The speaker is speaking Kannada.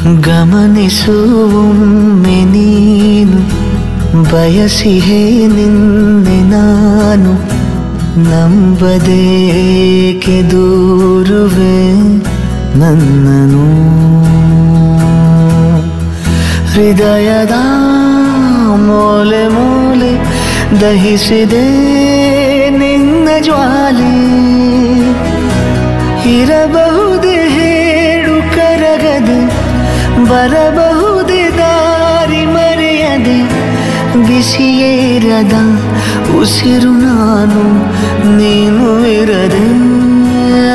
ಗಮನಿಸುವೊಮ್ಮೆ ನೀನು ಬಯಸಿಹೇ ನಿನ್ನೆ ನಾನು ನಂಬದೇಕೆ ದೂರುವೆ ನನ್ನನು ಹೃದಯದ ಮೂಲೆ ಮೂಲೆ ದಹಿಸಿದೆ ನಿನ್ನ ಜ್ವಾಲೆ ಇರಬಹುದೇ ಹೇಳು ಕರಗದೆ ಬರಬಹುದೇ ದಾರಿ ಮರೆಯದೆ ಬಿಸಿಯೇರದ ಉಸಿರು ನಾನು ನೀನು ಇರದೆ